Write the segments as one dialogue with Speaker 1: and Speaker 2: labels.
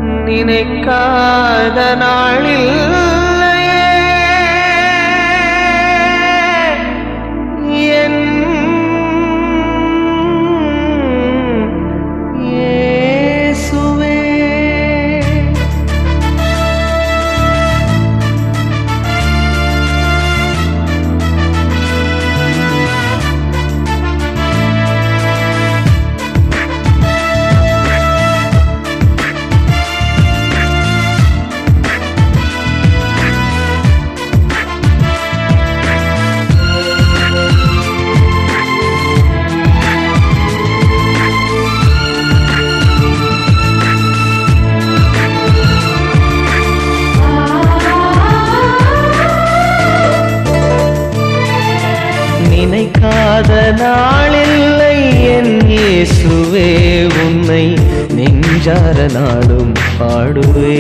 Speaker 1: நினைக்காத நாளில் என் இயேசுவே நினைக்காத நாளில்லை என் இயேசுவே உன்னை நெஞ்சார நாடும் பாடுவே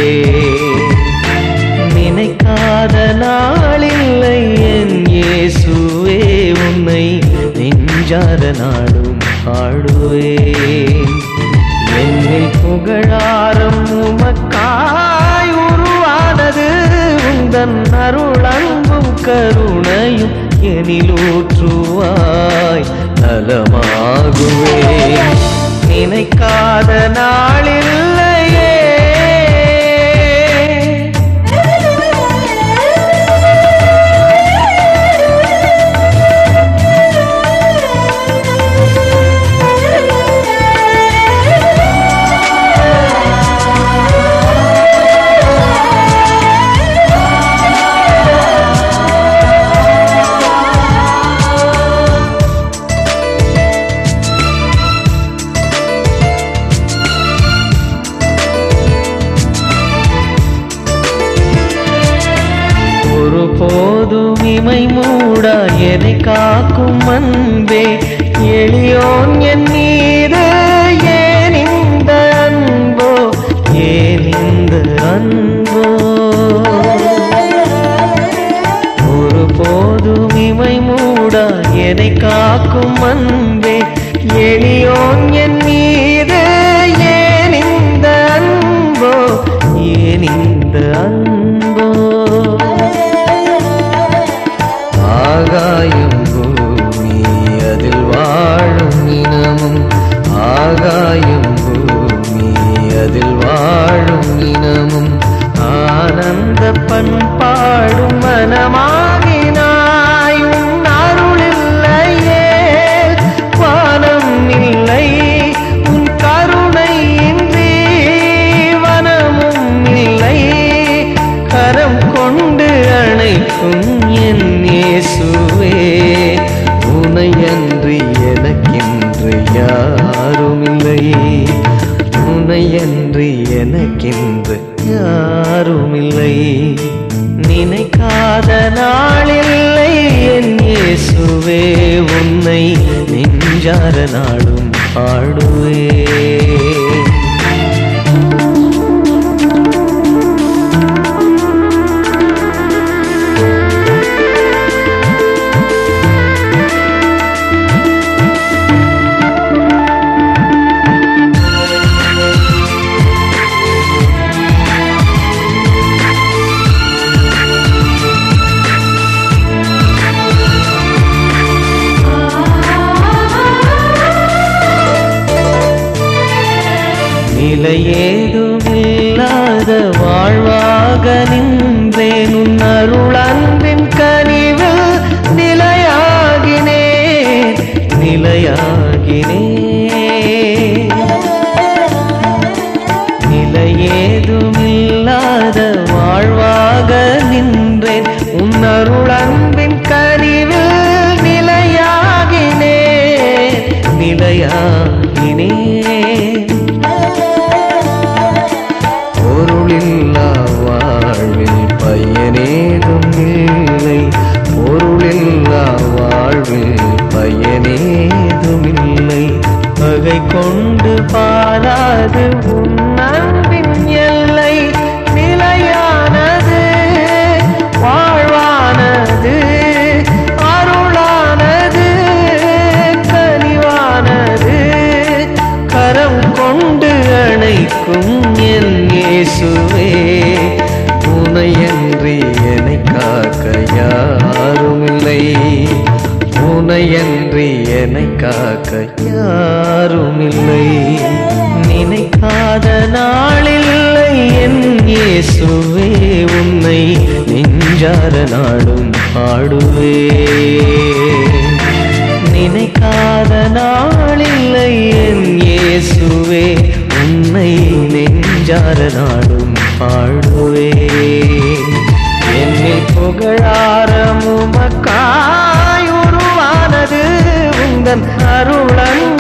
Speaker 1: நினைக்காத நாளில்லை என் இயேசுவே உன்னை நெஞ்சார நாடும் பாடுவே என்னில் புகழாரம் உமக்காய் உருவானது உந்தன் அருள் அன்பும் கருணையும் எனிலூற்றுவாய் நலமாகுவே நினைக்காத நாளில்லையே ஒரு போதும் இமை மூடா என்னை காக்கும் அன்பே எளியோன் என் மீது ஏன் இந்த அன்போ ஏன் இந்த அன்போ ஒரு போதும் இமை மூடா என்னை காக்கும் அன்பே எளியோன் என் மீது ஏன் இந்த அன்போ ஏன் இந்த அன்போ ஆகாயம் பூமி அதில் வாழும் இனமும் ஆகாயம் பூமி அதில் வாழும் இனமும் ஆனந்த பண்பாடும் மனமாகினாய் உன் அருளில்லையே வானம் இல்லை உன் கருணை இன்றி வனமும் இல்லை கரம் கொண்டு அணைக்கும் என் இயேசுவே உனையன்றி எனக்கென்று யாருமில்லை உனையன்றி எனக்கென்று யாருமில்லை நினைக்காத நாளில்லை என் இயேசுவே உன்னை நெஞ்சார நாடும் பாடுவே நிலையேதுமில்லாத வாழ்வாக நின்றேன் உன் அருள் அன்பின் கனிவு நிலையாகினே நிலையாகினே நிலையேதுமில்லாத வாழ்வாக நின்றேன் உன் அருள் அன்பின் கனிவு நிலையாகினே நிலையாகினே பொருளில்லா வாழ்வில் பயனேதும் இல்லை பொருளில்லா வாழ்வில் பயனேதும் இல்லை பகை கொண்டு பாராது உன் அன்பின் எல்லை நிலையானது வாழ்வானது அருளானது கனிவானது கரம் கொண்டு அணைக்கும் என் காக்க யாரும் இல்லை நினைக்காத நாளில்லை என் இயேசுவே உன்னை நெஞ்சார நாடும் பாடுவே நினைக்காத நாளில்லை என் இயேசுவே உன்னை நெஞ்சார நாடும் பாடுவே என்னில் புகழாரமுமக்காய் உருவானது உந்தன் அருளன்